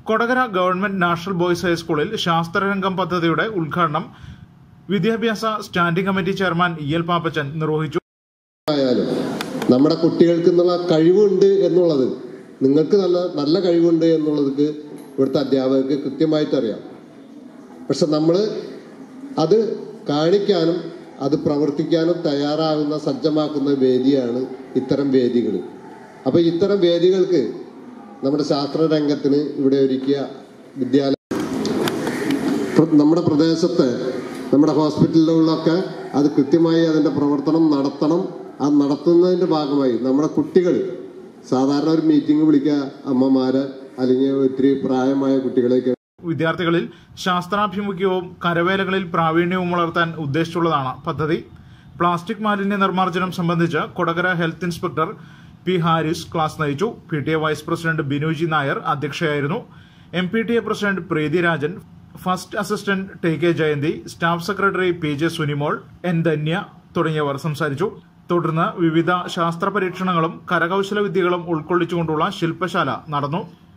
Kodakara government national boys ഹൈസ്കൂളിൽ ശാസ്ത്രരംഗം പദ്ധതിയുടെ ഉദ്ഘാടനം വിദ്യാഭ്യാസ standing committee chairman E L Pappachan നിർവഹിച്ചു ആയാലും നമ്മുടെ കുട്ടികൾക്ക് എന്നുള്ള കഴിവുണ്ട് എന്നുള്ളത് നിങ്ങൾക്ക് നല്ല നല്ല കഴിവുണ്ട് എന്നുള്ളത് ഇവിടുത്തെ അധ്യാപകർക്ക് കൃത്യമായിട്ട് അറിയാം പക്ഷെ നമ്മൾ അത് കാണിക്കാനും അത് പ്രവർത്തിക്കാനും തയ്യാറാകുന്ന സജ്ജമാക്കുന്ന വേദിയാണ് ഇത്തരം വേദികൾ അപ്പോൾ ഇത്തരം വേദികൾക്ക് നമ്മുടെ ശാസ്ത്രരംഗത്തിന് ഇവിടെ ഒരുക്കിയ വിദ്യാലയം പ്ര- നമ്മുടെ പ്രദേശത്തെ നമ്മുടെ ഹോസ്പിറ്റലുകളിലൊക്കെ അത് കൃത്യമായി അതിൻ്റെ പ്രവർത്തനം നടത്തണം അത് നടത്തുന്നതിൻ്റെ ഭാഗമായി നമ്മുടെ കുട്ടികൾ സാധാരണ ഒരു മീറ്റിംഗ് വിളിക്കുക അമ്മമാര് അല്ലെങ്കിൽ ഒത്തിരി പ്രായമായ കുട്ടികളെയൊക്കെ വിദ്യാർത്ഥികളിൽ ശാസ്ത്രാഭിമുഖ്യവും കരവേലകളിൽ പ്രാവീണ്യവും വളർത്താൻ ഉദ്ദേശിച്ചുള്ളതാണ് പദ്ധതി പ്ലാസ്റ്റിക് മാലിന്യ നിർമ്മാർജ്ജനം സംബന്ധിച്ച് Kodakara health inspector P Haris class നയിച്ചു P T A vice president Binuji Nair അധ്യക്ഷയായിരുന്നു M P T A president Preethi Rajan first assistant T K Jayanthi staff secretary P J Sunimol N Dhanya തുടങ്ങിയവർ സംസാരിച്ചു തുടർന്ന് വിവിധ ശാസ്ത്ര പരീക്ഷണങ്ങളും കരകൌശല വിദ്യകളും ഉൾക്കൊള്ളിച്ചുകൊണ്ടുള്ള ശില്പശാല നടന്നു